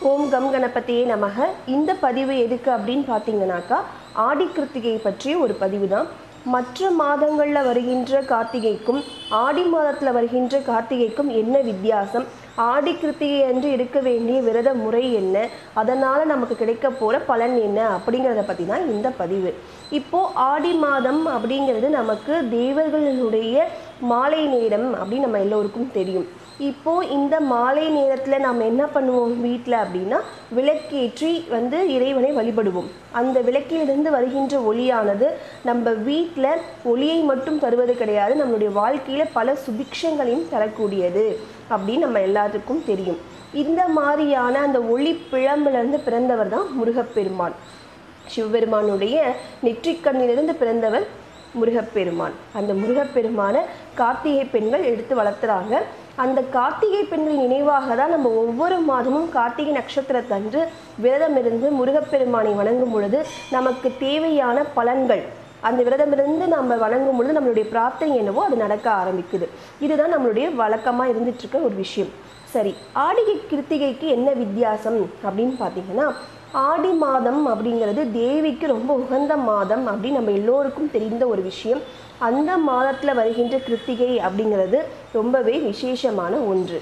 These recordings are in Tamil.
ஓம் கம் கணபதியே நமக இந்த பதிவு எதுக்கு அப்படின்னு பார்த்தீங்கன்னாக்கா ஆடி கிருத்திகை பற்றிய ஒரு பதிவு தான் மற்ற மாதங்களில் வருகின்ற கார்த்திகைக்கும் ஆடி மாதத்தில் வருகின்ற கார்த்திகைக்கும் என்ன வித்தியாசம் ஆடி கிருத்திகை அன்று இருக்க வேண்டிய விரத முறை என்ன அதனால் நமக்கு கிடைக்க போகிற பலன் என்ன அப்படிங்கிறத பற்றி தான் இந்த பதிவு இப்போது ஆடி மாதம் அப்படிங்கிறது நமக்கு தேவர்களுடைய மாலை நேரம் அப்படின்னு நம்ம எல்லோருக்கும் தெரியும் இப்போ இந்த மாலை நேரத்தில் நாம் என்ன பண்ணுவோம் வீட்டில் அப்படின்னா விளக்கேற்றி வந்து இறைவனை வழிபடுவோம் அந்த விளக்கிலிருந்து வருகின்ற ஒளியானது நம்ம வீட்டில் ஒளியை மட்டும் தருவது கிடையாது நம்மளுடைய வாழ்க்கையில் பல சுபிக்ஷங்களையும் தரக்கூடியது அப்படின்னு நம்ம எல்லாத்துக்கும் தெரியும் இந்த மாதிரியான அந்த ஒளி பிழம்பிலிருந்து பிறந்தவர் தான் முருகப்பெருமான் சிவபெருமானுடைய நெற்றிக்கண்ணிலிருந்து பிறந்தவர் முருகப்பெருமான் அந்த முருகப்பெருமானை கார்த்திகை பெண்கள் எடுத்து வளர்த்துறாங்க அந்த கார்த்திகை பெண்கள் நினைவாக தான் நம்ம ஒவ்வொரு மாதமும் கார்த்திகை நட்சத்திரத்தன்று விரதம் இருந்து முருகப்பெருமானை வணங்கும் பொழுது நமக்கு தேவையான பலன்கள் அந்த விரதமிருந்து நம்ம வணங்கும் பொழுது நம்மளுடைய பிரார்த்தனை என்னவோ அது நடக்க ஆரம்பிக்குது இதுதான் நம்மளுடைய வழக்கமாக இருந்துட்டு இருக்க ஒரு விஷயம் சரி ஆடிகை கிருத்திகைக்கு என்ன வித்தியாசம் அப்படின்னு பார்த்தீங்கன்னா ஆடி மாதம் அப்படிங்கிறது தேவிக்கு ரொம்ப உகந்த மாதம் அப்படின்னு நம்ம எல்லோருக்கும் தெரிந்த ஒரு விஷயம் அந்த மாதத்தில் வருகின்ற கிருத்திகை அப்படிங்கிறது ரொம்பவே விசேஷமான ஒன்று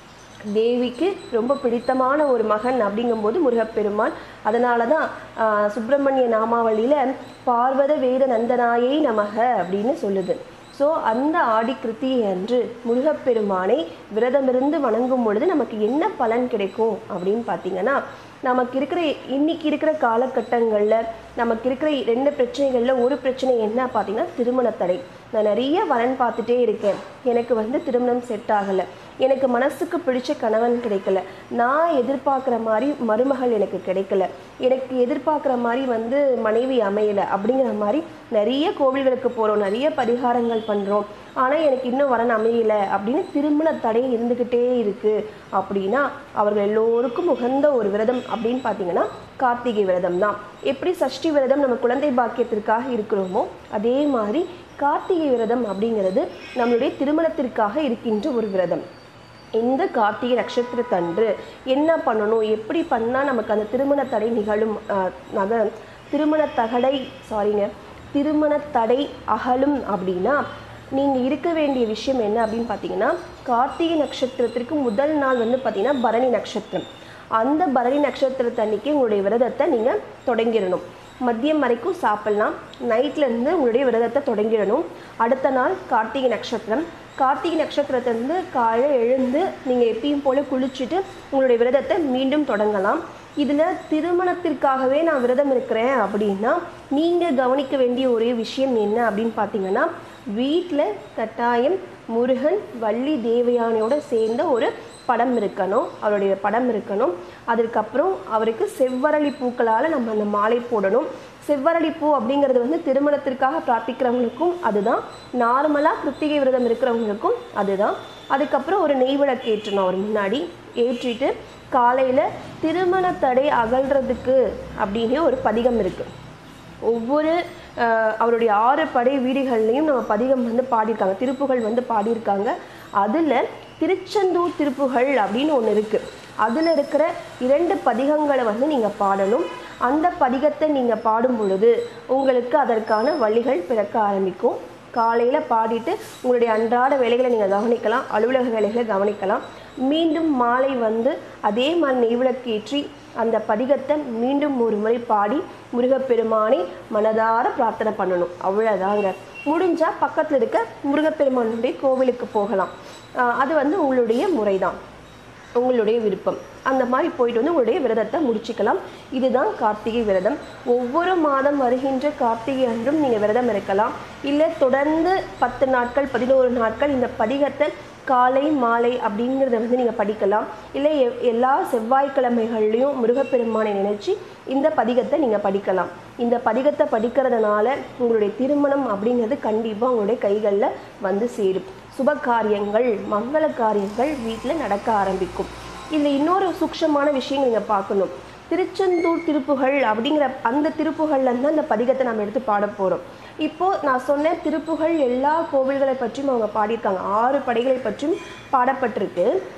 தேவிக்கு ரொம்ப பிடித்தமான ஒரு மகன் அப்படிங்கும்போது முருகப்பெருமான் அதனால தான் ஆஹ், சுப்பிரமணிய நாமாவளியில் பார்வத வேத நந்தனாயை நமக அப்படின்னு சொல்லுது ஸோ அந்த ஆடி கிருத்திகை அன்று முருகப்பெருமானை விரதமிருந்து வணங்கும் பொழுது நமக்கு என்ன பலன் கிடைக்கும் அப்படின்னு பார்த்தீங்கன்னா நமக்கு இருக்கிற இன்னைக்கு இருக்கிற காலகட்டங்களில் நமக்கு இருக்கிற ரெண்டு பிரச்சனைகளில் ஒரு பிரச்சனை என்ன பார்த்தீங்கன்னா திருமணத்தடை நான் நிறைய வரன் பார்த்துட்டே இருக்கேன் எனக்கு வந்து திருமணம் செட் ஆகலை எனக்கு மனசுக்கு பிடிச்ச கணவன் கிடைக்கல நான் எதிர்பார்க்குற மாதிரி மருமகள் எனக்கு கிடைக்கல எனக்கு எதிர்பார்க்குற மாதிரி வந்து மனைவி அமையலை அப்படிங்கிற மாதிரி நிறைய கோவில்களுக்கு போகிறோம் நிறைய பரிகாரங்கள் பண்ணுறோம் ஆனால் எனக்கு இன்னும் வரன் அமையல அப்படின்னு திருமண தடை இருந்துக்கிட்டே இருக்குது அப்படின்னா அவர்கள் எல்லோருக்கும் உகந்த ஒரு விரதம் அப்படின்னு பார்த்தீங்கன்னா கார்த்திகை விரதம் தான் எப்படி சஷ்டி விரதம் நம்ம குழந்தை பாக்கியத்திற்காக இருக்கிறோமோ அதே மாதிரி கார்த்திகை விரதம் அப்படிங்கிறது நம்மளுடைய திருமணத்திற்காக இருக்கின்ற ஒரு விரதம் இந்த கார்த்திகை நட்சத்திரத்தன்று என்ன பண்ணணும் எப்படி பண்ணால் நமக்கு அந்த திருமண தடை நிகழும் ஆஹ், நக திருமண தகடை சாரிங்க திருமண தடை அகலும் அப்படின்னா நீங்கள் இருக்க வேண்டிய விஷயம் என்ன அப்படின்னு பார்த்தீங்கன்னா கார்த்திகை நட்சத்திரத்திற்கு முதல் நாள் வந்து பார்த்தீங்கன்னா பரணி நட்சத்திரம் அந்த பரணி நட்சத்திரத்தன்னைக்கு உங்களுடைய விரதத்தை நீங்கள் தொடங்கிடணும் மதியம் வரைக்கும் சாப்பிட்லாம் நைட்லேருந்து உங்களுடைய விரதத்தை தொடங்கிடணும் அடுத்த நாள் கார்த்திகை நட்சத்திரம் கார்த்திகை நட்சத்திரத்திலேருந்து காலையில் எழுந்து நீங்கள் எப்பயும் போல் குளிச்சுட்டு உங்களுடைய விரதத்தை மீண்டும் தொடங்கலாம் இதில் திருமணத்திற்காகவே நான் விரதம் இருக்கிறேன் அப்படின்னா நீங்கள் கவனிக்க வேண்டிய ஒரே விஷயம் என்ன அப்படின்னு பார்த்தீங்கன்னா வீட்டில் கட்டாயம் முருகன் வள்ளி தேவயானையோட சேர்ந்த ஒரு படம் இருக்கணும் அவருடைய படம் இருக்கணும் அதுக்கப்புறம் அவருக்கு செவ்வரளி பூக்களால் நம்ம அந்த மாலை போடணும் செவ்வரளி பூ அப்படிங்கிறது வந்து திருமணத்திற்காக பிரார்த்திக்கிறவங்களுக்கும் அதுதான் நார்மலாக கிருத்திகை விரதம் இருக்கிறவங்களுக்கும் அதுதான் அதுக்கப்புறம் ஒரு நெய் விளக்கு ஏற்றணும் அவர் முன்னாடி ஏற்றிட்டு காலையில் திருமண தடை அகல்றதுக்கு அப்படின்னு ஒரு பதிகம் இருக்குது ஒவ்வொரு அஹ், அவருடைய ஆறு படை வீடுகள்லையும் நம்ம பதிகம் வந்து பாடியிருக்காங்க திருப்புகள் வந்து பாடியிருக்காங்க அதில் திருச்செந்தூர் திருப்புகள் அப்படின்னு ஒன்று இருக்குது அதில் இருக்கிற இரண்டு பதிகங்களை வந்து நீங்கள் பாடணும் அந்த பதிகத்தை நீங்கள் பாடும் பொழுது உங்களுக்கு அதற்கான வழிகள் பிறக்க ஆரம்பிக்கும் காலையில் பாடிட்டு உங்களுடைய அன்றாட வேலைகளை நீங்கள் கவனிக்கலாம் அலுவலக வேலைகளை கவனிக்கலாம் மீண்டும் மாலை வந்து அதே மாதிரி நெய்விளக்கு ஏற்றி அந்த பதிகத்தை மீண்டும் ஒரு முறை பாடி முருகப்பெருமானை மனதார பிரார்த்தனை பண்ணணும் அவ்வளோதாங்க முடிஞ்சால் பக்கத்தில் இருக்க முருகப்பெருமானுடைய கோவிலுக்கு போகலாம் ஆஹ் அது வந்து உங்களுடைய முறைதான் உங்களுடைய விருப்பம் அந்த மாதிரி போயிட்டு வந்து உங்களுடைய விரதத்தை முடிச்சுக்கலாம் இதுதான் கார்த்திகை விரதம் ஒவ்வொரு மாதம் வருகின்ற கார்த்திகை அன்றும் நீங்கள் விரதம் இருக்கலாம் இல்லை தொடர்ந்து பத்து நாட்கள் பதினோரு நாட்கள் இந்த பதிகத்தை காலை மாலை அப்படிங்கிறத வந்து நீங்கள் படிக்கலாம் இல்லை எ- எல்லா செவ்வாய்க்கிழமைகள்லையும் முருகப்பெருமானை நினைச்சு இந்த பதிகத்தை நீங்கள் படிக்கலாம் இந்த பதிகத்தை படிக்கிறதுனால உங்களுடைய திருமணம் அப்படிங்கிறது கண்டிப்பாக உங்களுடைய கைகளில் வந்து சேரும் சுப காரியங்கள் மங்கள காரியங்கள் வீட்டில் நடக்க ஆரம்பிக்கும் இதில் இன்னொரு சூக்ஷமான விஷயம் நீங்கள் பார்க்கணும் திருச்செந்தூர் திருப்புகள் அப்படிங்கிற அந்த திருப்புகள்ல இருந்து அந்த பதிகத்தை நம்ம எடுத்து பாட போகிறோம் இப்போ நான் சொன்ன திருப்புகள் எல்லா கோவில்களை பற்றியும் அவங்க பாடியிருக்காங்க ஆறு படைகளை பற்றியும் பாடப்பட்டிருக்கு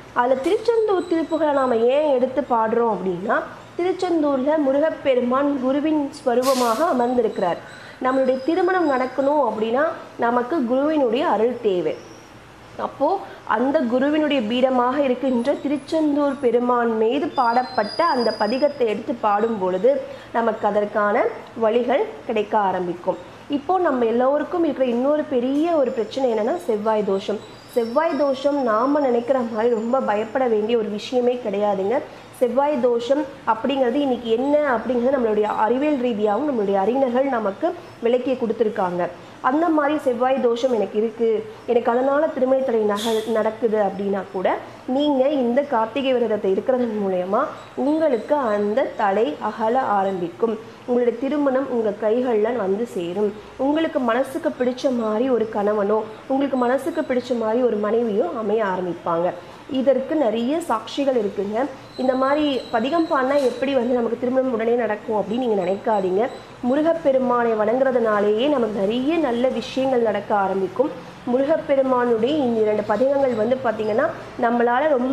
அதில் திருச்செந்தூர் திருப்புகளை நாம் ஏன் எடுத்து பாடுறோம் அப்படின்னா திருச்செந்தூரில் முருகப்பெருமான் குருவின் ஸ்வரூபமாக அமர்ந்திருக்கிறார் நம்மளுடைய திருமணம் நடக்கணும் அப்படின்னா நமக்கு குருவினுடைய அருள் தேவை அப்போது அந்த குருவினுடைய பீடமாக இருக்கின்ற திருச்செந்தூர் பெருமான் மீது பாடப்பட்ட அந்த பதிகத்தை எடுத்து பாடும் பொழுது நமக்கு அதற்கான வழிகள் கிடைக்க ஆரம்பிக்கும் இப்போ நம்ம எல்லோருக்கும் இருக்கிற இன்னொரு பெரிய ஒரு பிரச்சனை என்னன்னா செவ்வாய் தோஷம் செவ்வாய் தோஷம் நாம் நினைக்கிற மாதிரி ரொம்ப பயப்பட வேண்டிய ஒரு விஷயமே கிடையாதுங்க செவ்வாய் தோஷம் அப்படிங்கிறது இன்னைக்கு என்ன அப்படிங்கிறது நம்மளுடைய அறிவியல் ரீதியாகவும் நம்மளுடைய அறிஞர்கள் நமக்கு விளக்கி கொடுத்துருக்காங்க அந்த மாதிரி செவ்வாய் தோஷம் எனக்கு இருக்குது எனக்கு அதனால் திருமண தடை நக நடக்குது அப்படின்னா கூட நீங்கள் இந்த கார்த்திகை விரதத்தை இருக்கிறதன் மூலயமா உங்களுக்கு அந்த தடை அகல ஆரம்பிக்கும் உங்களுடைய திருமணம் உங்கள் கைகளில் வந்து சேரும் உங்களுக்கு மனசுக்கு பிடிச்ச மாதிரி ஒரு கணவனோ உங்களுக்கு மனசுக்கு பிடிச்ச மாதிரி ஒரு மனைவியோ அமைய ஆரம்பிப்பாங்க இதற்கு நிறைய சாட்சிகள் இருக்குங்க இந்த மாதிரி பதிகம் பாடினா எப்படி வந்து நமக்கு திருமணம் உடனே நடக்கும் அப்படின்னு நீங்கள் நினைக்காதீங்க முருகப்பெருமானை வணங்குறதுனாலேயே நமக்கு நிறைய நல்ல விஷயங்கள் நடக்க ஆரம்பிக்கும் முருகப்பெருமானுடைய இந்த இரண்டு பதிகங்கள் வந்து பார்த்திங்கன்னா நம்மளால் ரொம்ப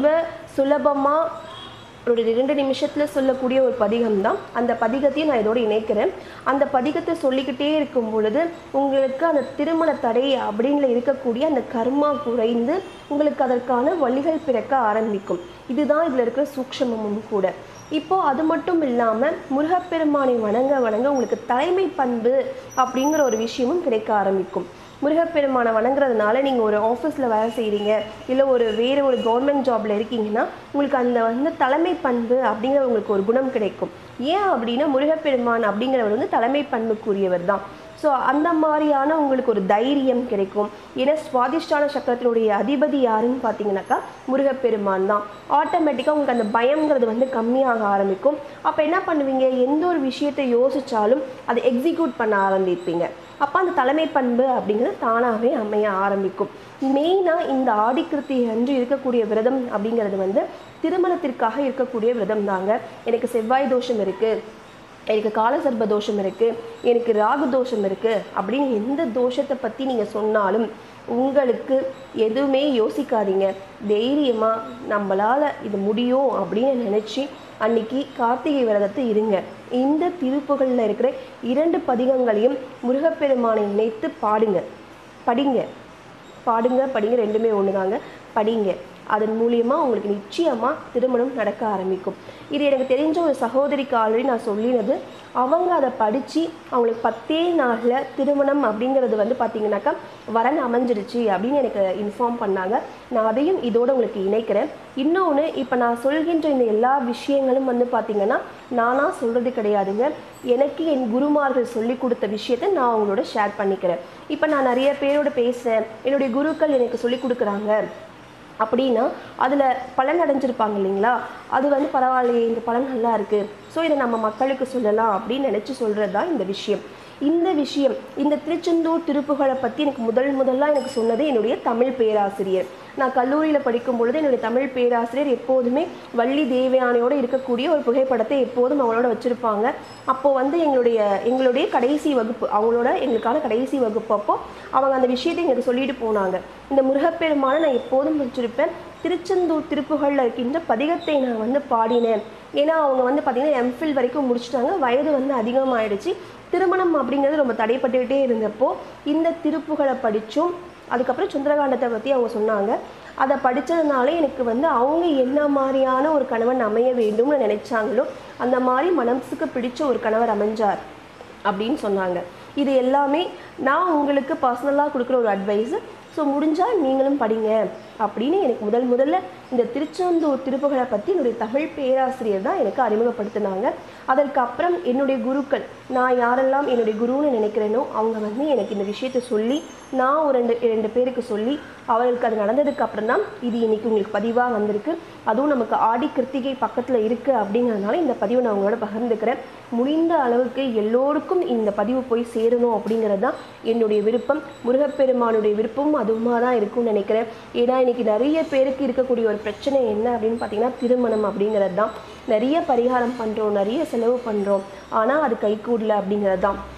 சுலபமாக ஒரு ரெண்டு நிமிஷத்தில் சொல்லக்கூடிய ஒரு பதிகம் தான் அந்த பதிகத்தையும் நான் இதோட இணைக்கிறேன் அந்த பதிகத்தை சொல்லிக்கிட்டே இருக்கும் பொழுது உங்களுக்கு அந்த திருமண தடை அப்படின்னு இருக்கக்கூடிய அந்த கர்மா குறைந்து உங்களுக்கு அதற்கான வழிகள் பிறக்க ஆரம்பிக்கும் இதுதான் இதில் இருக்கிற சூக்ஷமமும் கூட இப்போ அது மட்டும் இல்லாமல் முருகப்பெருமானை வணங்க வணங்க உங்களுக்கு தலைமை பண்பு அப்படிங்கிற ஒரு விஷயமும் கிடைக்க ஆரம்பிக்கும் முருகப்பெருமானை வணங்குறதுனால நீங்கள் ஒரு ஆஃபீஸில் வேலை செய்கிறீங்க இல்லை ஒரு வேறு ஒரு கவர்மெண்ட் ஜாபில் இருக்கீங்கன்னா உங்களுக்கு அந்த வந்து தலைமை பண்பு அப்படிங்கிற உங்களுக்கு ஒரு குணம் கிடைக்கும் ஏன் அப்படின்னா முருகப்பெருமான் அப்படிங்கிறவர் வந்து தலைமை பண்புக்குரியவர் தான் ஸோ அந்த மாதிரியான உங்களுக்கு ஒரு தைரியம் கிடைக்கும் ஏன்னா சுவாதிஷ்டான சக்கரத்தினுடைய அதிபதி யாருன்னு பார்த்தீங்கன்னாக்கா முருகப்பெருமான் தான் ஆட்டோமேட்டிக்காக உங்களுக்கு அந்த பயம்ங்கிறது வந்து கம்மியாக ஆரம்பிக்கும் அப்போ என்ன பண்ணுவீங்க எந்த ஒரு விஷயத்தை யோசித்தாலும் அதை எக்ஸிக்யூட் பண்ண ஆரம்பிப்பீங்க அப்போ அந்த தலைமை பண்பு அப்படிங்கிறது தானாகவே அமைய ஆரம்பிக்கும் மெயினாக இந்த ஆடிக்கிருத்தி அன்று இருக்கக்கூடிய விரதம் அப்படிங்கிறது வந்து திருமணத்திற்காக இருக்கக்கூடிய விரதம் தாங்க எனக்கு செவ்வாய் தோஷம் இருக்குது எனக்கு காலசர்ப தோஷம் இருக்குது எனக்கு ராகு தோஷம் இருக்குது அப்படின்னு எந்த தோஷத்தை பற்றி நீங்கள் சொன்னாலும் உங்களுக்கு எதுவுமே யோசிக்காதீங்க தைரியமாக நம்மளால் இது முடியும் அப்படின்னு நினச்சி அன்னைக்கு கார்த்திகை விரதத்தை இருங்க இந்த திருப்புகளில் இருக்கிற இரண்டு பதிகங்களையும் முருகப்பெருமானை நினைத்து பாடுங்க படிங்க பாடுங்க படிங்க ரெண்டுமே ஒன்று தாங்க படிங்க அதன் மூலியமாக உங்களுக்கு நிச்சயமாக திருமணம் நடக்க ஆரம்பிக்கும் இது எனக்கு தெரிஞ்ச ஒரு சகோதரிக்கு ஆல்ரெடி நான் சொல்லினது அவங்க அதை படித்து அவங்களுக்கு பத்தே நாளில் திருமணம் அப்படிங்கிறது வந்து பார்த்தீங்கன்னாக்கா வரன் அமைஞ்சிருச்சு அப்படின்னு எனக்கு இன்ஃபார்ம் பண்ணாங்க நான் அதையும் இதோட உங்களுக்கு இணைக்கிறேன் இன்னொன்று இப்போ நான் சொல்கின்ற இந்த எல்லா விஷயங்களும் வந்து பார்த்தீங்கன்னா நானாக சொல்கிறது கிடையாதுங்க எனக்கு என் குருமார்கள் சொல்லி கொடுத்த விஷயத்தை நான் அவங்களோட ஷேர் பண்ணிக்கிறேன் இப்போ நான் நிறைய பேரோட பேசுகிறேன் என்னுடைய குருக்கள் எனக்கு சொல்லி கொடுக்குறாங்க அப்படின்னா அதில் பலன் அடைஞ்சிருப்பாங்க இல்லைங்களா அது வந்து பரவாயில்லையே இந்த பலன் நல்லா இருக்குது ஸோ இதை நம்ம மக்களுக்கு சொல்லலாம் அப்படின்னு நினச்சி சொல்கிறது தான் இந்த விஷயம் இந்த விஷயம் இந்த திருச்செந்தூர் திருப்புகளை பற்றி எனக்கு முதல் முதல்ல எனக்கு சொன்னது என்னுடைய தமிழ் பேராசிரியர் நான் கல்லூரியில் படிக்கும் பொழுது என்னுடைய தமிழ் பேராசிரியர் எப்போதுமே வள்ளி தேவயானையோடு இருக்கக்கூடிய ஒரு புகைப்படத்தை எப்போதும் அவங்களோட வச்சுருப்பாங்க அப்போது வந்து எங்களுடைய எங்களுடைய கடைசி வகுப்பு அவங்களோட எங்களுக்கான கடைசி வகுப்பு அப்போ அவங்க அந்த விஷயத்தை எங்களுக்கு சொல்லிட்டு போனாங்க இந்த முருகப்பெருமானை நான் எப்போதும் வச்சுருப்பேன் திருச்செந்தூர் திருப்புகளில் இருக்கின்ற பதிகத்தை நான் வந்து பாடினேன் ஏன்னா அவங்க வந்து பார்த்திங்கன்னா எம்ஃபில் வரைக்கும் முடிச்சிட்டாங்க வயது வந்து அதிகமாகிடுச்சு திருமணம் அப்படிங்கிறது ரொம்ப தடைப்பட்டுக்கிட்டே இருந்தப்போ இந்த திருப்புகளை படித்தும் அதுக்கப்புறம் சுந்தரகாண்டத்தை பற்றி அவங்க சொன்னாங்க அதை படித்ததுனால எனக்கு வந்து அவங்க என்ன மாதிரியான ஒரு கணவன் அமைய வேண்டும்னு நினைச்சாங்களோ அந்த மாதிரி மனசுக்கு பிடிச்ச ஒரு கணவர் அமைஞ்சார் அப்படின்னு சொன்னாங்க இது எல்லாமே நான் உங்களுக்கு பர்சனலாக கொடுக்குற ஒரு அட்வைஸு ஸோ முடிஞ்சால் நீங்களும் படிங்க அப்படின்னு எனக்கு முதல் முதல்ல இந்த திருச்செந்தூர் திருப்புகளை பற்றி என்னுடைய தமிழ் பேராசிரியர் தான் எனக்கு அறிமுகப்படுத்தினாங்க அதற்கு அப்புறம் என்னுடைய குருக்கள் நான் யாரெல்லாம் என்னுடைய குருன்னு நினைக்கிறேனோ அவங்க வந்து எனக்கு இந்த விஷயத்தை சொல்லி நான் ஒரு ரெண்டு ரெண்டு பேருக்கு சொல்லி அவர்களுக்கு அது நடந்ததுக்கு அப்புறம் தான் இது இன்னைக்கு உங்களுக்கு பதிவாக வந்திருக்கு அதுவும் நமக்கு ஆடி கிருத்திகை பக்கத்தில் இருக்குது அப்படிங்கிறதுனால இந்த பதிவை நான் உங்களோட பகிர்ந்துக்கிறேன் முடிந்த அளவுக்கு எல்லோருக்கும் இந்த பதிவு போய் சேரணும் அப்படிங்கிறது தான் என்னுடைய விருப்பம் முருகப்பெருமானுடைய விருப்பமும் அதுவுமாக தான் இருக்கும்னு நினைக்கிறேன் ஏன்னா இன்னைக்கு நிறைய பேருக்கு இருக்கக்கூடிய ஒரு பிரச்சனை என்ன அப்படின்னு பார்த்தீங்கன்னா திருமணம் அப்படிங்கிறது தான் நிறைய பரிகாரம் பண்ணுறோம் நிறைய செலவு பண்ணுறோம் ஆனால் அது கைகூடல அப்படிங்கிறது தான்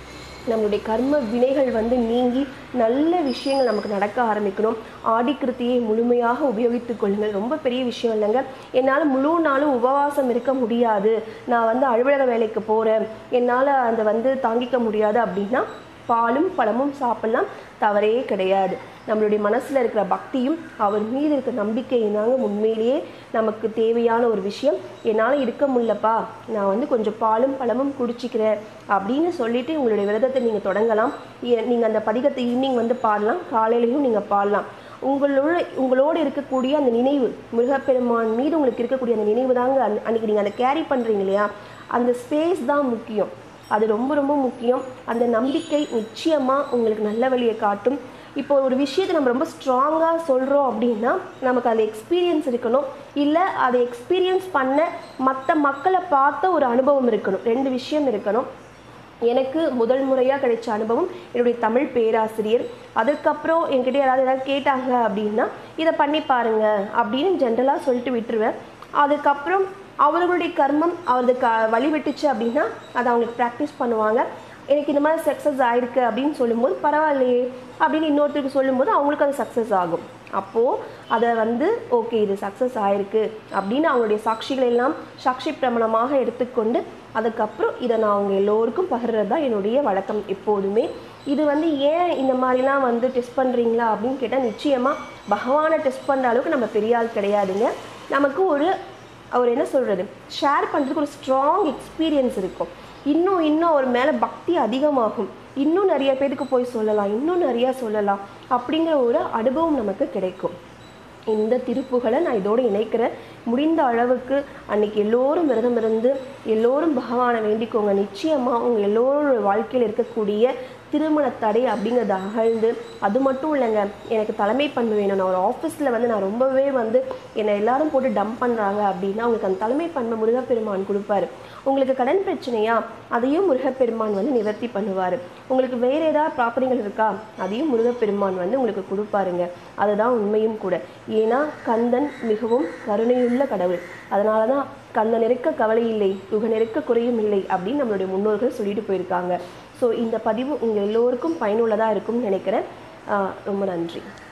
நம்மளுடைய கர்ம வினைகள் வந்து நீங்கி நல்ல விஷயங்கள் நமக்கு நடக்க ஆரம்பிக்கணும் ஆடிக்கிருத்தியை முழுமையாக உபயோகித்துக் கொள்ளுங்கள் ரொம்ப பெரிய விஷயம் இல்லைங்க என்னால் முழு நாளும் உபவாசம் இருக்க முடியாது நான் வந்து அலுவலக வேலைக்கு போகிறேன் என்னால் அதை வந்து தாங்கிக்க முடியாது அப்படின்னா பாலும் பழமும் சாப்பிடலாம் தவறே கிடையாது நம்மளுடைய மனசில் இருக்கிற பக்தியும் அவர் மீது இருக்கிற நம்பிக்கையும் தாங்க உண்மையிலேயே நமக்கு தேவையான ஒரு விஷயம் என்னால் இருக்க முடியலப்பா நான் வந்து கொஞ்சம் பாலும் பழமும் குடிச்சிக்கிறேன் அப்படின்னு சொல்லிட்டு உங்களுடைய விரதத்தை நீங்கள் தொடங்கலாம் நீங்கள் அந்த பதிகத்தை ஈவினிங் வந்து பாடலாம் காலையிலையும் நீங்கள் பாடலாம் உங்களோட உங்களோடு இருக்கக்கூடிய அந்த நினைவு முருகப்பெருமான் மீது உங்களுக்கு இருக்கக்கூடிய அந்த நினைவு தாங்க அன்- அன்னைக்கு நீங்கள் அதை கேரி பண்ணுறீங்க இல்லையா அந்த ஸ்பேஸ் தான் முக்கியம் அது ரொம்ப ரொம்ப முக்கியம் அந்த நம்பிக்கை நிச்சயமாக உங்களுக்கு நல்ல வழியை காட்டும் இப்போ ஒரு விஷயத்தை நம்ம ரொம்ப ஸ்ட்ராங்காக சொல்கிறோம் அப்படின்னா நமக்கு அதில் எக்ஸ்பீரியன்ஸ் இருக்கணும் இல்லை அதை எக்ஸ்பீரியன்ஸ் பண்ண மற்ற மக்களை பார்த்த ஒரு அனுபவம் இருக்கணும் ரெண்டு விஷயம் இருக்கணும் எனக்கு முதல் முறையாக கிடைச்ச அனுபவம் என்னுடைய தமிழ் பேராசிரியர் அதுக்கப்புறம் என்கிட்ட யாராவது ஏதாவது கேட்டாங்க அப்படின்னா இதை பண்ணி பாருங்க அப்படின்னு ஜென்ரலாக சொல்லிட்டு விட்டுருவேன் அதுக்கப்புறம் அவர்களுடைய கர்மம் அவரது க வழி விட்டுச்சு அப்படின்னா அதை அவங்களுக்கு ப்ராக்டிஸ் பண்ணுவாங்க எனக்கு இந்த மாதிரி சக்ஸஸ் ஆயிருக்கு அப்படின்னு சொல்லும்போது பரவாயில்லையே அப்படின்னு இன்னொருத்தருக்கு சொல்லும்போது அவங்களுக்கு அது சக்ஸஸ் ஆகும் அப்போது அதை வந்து ஓகே இது சக்ஸஸ் ஆயிருக்கு அப்படின்னு அவங்களுடைய சாட்சிகளை எல்லாம் சாட்சி பிரமாணமாக எடுத்துக்கொண்டு அதுக்கப்புறம் இதை நான் அவங்க எல்லோருக்கும் பகிர்றது தான் என்னுடைய வழக்கம் எப்போதுமே இது வந்து ஏன் இந்த மாதிரிலாம் வந்து டெஸ்ட் பண்ணுறீங்களா அப்படின்னு கேட்டால் நிச்சயமாக பகவானை டெஸ்ட் பண்ணுற அளவுக்கு நம்ம பெரிய ஆள் கிடையாதுங்க நமக்கு ஒரு அவர் என்ன சொல்கிறது ஷேர் பண்ணுறதுக்கு ஒரு ஸ்ட்ராங் எக்ஸ்பீரியன்ஸ் இருக்கும் இன்னும் இன்னும் அவர் மேலே பக்தி அதிகமாகும் இன்னும் நிறைய பேருக்கு போய் சொல்லலாம் இன்னும் நிறையா சொல்லலாம் அப்படிங்கிற ஒரு அனுபவம் நமக்கு கிடைக்கும் இந்த திருப்புகளை நான் இதோடு இணைக்கிறேன் முடிந்த அளவுக்கு அன்னைக்கு எல்லோரும் விரதம் இருந்து எல்லோரும் பகவானை வேண்டிக்கோங்க நிச்சயமாக உங்கள் எல்லோரோட வாழ்க்கையில் இருக்கக்கூடிய திருமண தடை அப்படிங்கிறது அகழ்ந்து அது மட்டும் இல்லைங்க எனக்கு தலைமை பண்பு வேணும் நான் ஒரு ஆஃபீஸில் வந்து நான் ரொம்பவே வந்து என்னை எல்லாரும் போட்டு டம்ப் பண்ணுறாங்க அப்படின்னா உங்களுக்கு அந்த தலைமை பண்பு முருகப்பெருமான் கொடுப்பாரு உங்களுக்கு கடன் பிரச்சனையா அதையும் முருகப்பெருமான் வந்து நிவர்த்தி பண்ணுவார் உங்களுக்கு வேறு ஏதாவது ப்ராப்பர்ட்டிகள் இருக்கா அதையும் முருகப்பெருமான் வந்து உங்களுக்கு கொடுப்பாருங்க அதுதான் உண்மையும் கூட ஏன்னா கந்தன் மிகவும் கருணையுள்ள கடவுள் அதனால தான் கந்தன் இருக்க கவலை இல்லை துகன் இருக்க குறையும் இல்லை அப்படின்னு நம்மளுடைய முன்னோர்கள் சொல்லிட்டு போயிருக்காங்க ஸோ இந்த பதிவு உங்கள் எல்லோருக்கும் பயனுள்ளதாக இருக்கும்னு நினைக்கிறேன் ஆஹ் ரொம்ப நன்றி